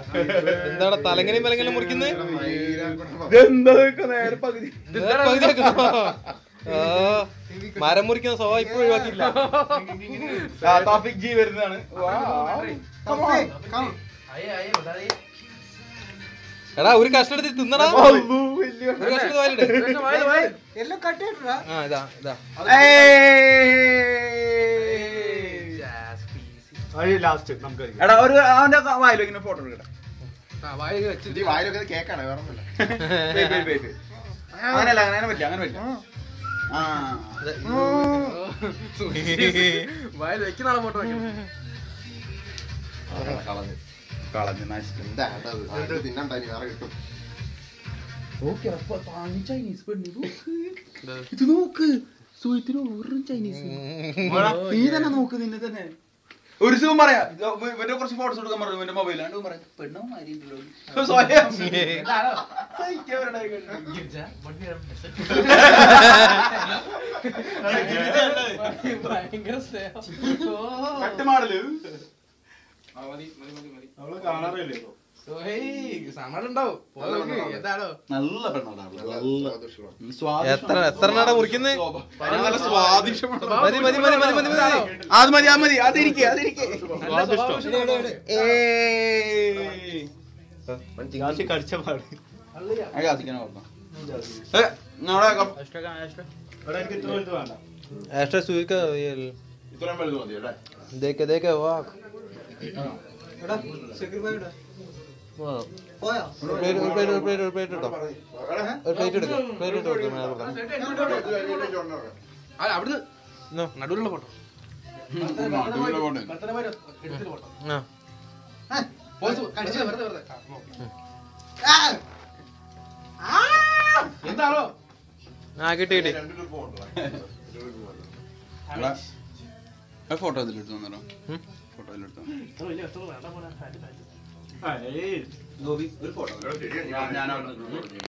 എന്താണ് തലങ്ങനെയും വിലങ്ങനെയും മുറിക്കുന്നത് ഇതെന്താ ഇതൊക്കെ നേരെ പകുതി മരം മുറിക്കുന്ന സ്വഭാവം ഇപ്പോഴും ഒഴിവാക്കിയില്ല ആ തോഫിക് ജി വരുന്നതാണ് എടാ ഒരു കഷ്ണം എടുത്ത് തിന്നടാ ഒരു കഷ്ണം വായിലിട് എല്ലാം കട്ടിട്ടാ ആ ഇതാ ഇതാ ലാസ്റ്റ് നമുക്ക് എടാ ഒരു അവന്റെ വായിലോ ഇങ്ങനെ ഫോട്ടോ എടുക്കട്ടെ ഈ വായിലൊക്കെ കേക്കാണ് വേറെ ഒന്നുമില്ല Wait, wait, wait, wait. അങ്ങനെയല്ല അങ്ങനെ പറ്റില്ല അങ്ങനെ പറ്റില്ല ആ വായിൽ വെക്കുന്ന ഫോട്ടോ കളഞ്ഞു നശിച്ചു എന്താ അത് തിന്നണ്ടായി വേറെ കിട്ടും ഇത് നോക്ക് സുഹൃത്തിന് വെറും ചൈനീസ് നീ തന്നെ നോക്ക് നിന്നെ തന്നെ ഒരു ദിവസം പറയാ ഇത് ഇവന്റെ കുറച്ച് ഫോട്ടോസ് എടുക്കാൻ പറഞ്ഞു ഇവന്റെ മൊബൈലാണ് പറയാം പെണ്ണോ മാരിണ്ടല്ലോ സ്വയം സഹിക്കവരുടെ ഭയങ്കര സ്നേഹം കട്ടുമാടല് അവള് കാണാറില്ലേ ഇപ്പൊ? സമ്മതം ഉണ്ടാവും എന്താണോ നല്ല പെണ്ണാണ് എത്ര എത്ര എണ്ണാടാ മുറിക്കുന്നത് നല്ല സ്വാദിഷ്ടമാണ് മതി മതി മതി മതി മതി മതി അത് മതി അത് മതി അതിരിക്കെ അതിരിക്കെ ലാസ്റ്റ് കടിച്ച പാട് എടാ എനിക്ക് ഇത്ര വലുത് വേണ്ട ऐसा सुई का ये ഇത്രയും വലുത് മതി അല്ലേ देखे देखे वाह എടാ സെക്യൂർ ബൈ ഇടാ वाह പോയോ ഒരു പ്ലേറ്റ് ഒരു പ്ലേറ്റ് ഒരു പ്ലേറ്റ് ഒരു പ്ലേറ്റ് ഇട്ടോ ഒരു പ്ലേറ്റ് എടുക്ക പ്ലേറ്റ് ഇട്ടോ കൊടുക്കാം ഞാൻ കൊടുക്കാം അല്ല അവിടുന്ന് No. നടുവിലുള്ള ഫോട്ടോ എടുത്തിട്ട് ഫോട്ടോ ആ പോസ് കടിച്ചില്ല വെറുതെ വെറുതെ എന്താണോ ആ കിട്ടി കിട്ടി ഫോട്ടോ ഇതിലെടുത്ത് തന്നോ ഉം. ഫോട്ടോ ഇതിലെടുത്ത് ഇത്ര വലിയ കഷ്ടം വേണ്ട പോലെ ആ, ഏയ് ഗോപി ഒരു ഫോട്ടോ ഞാൻ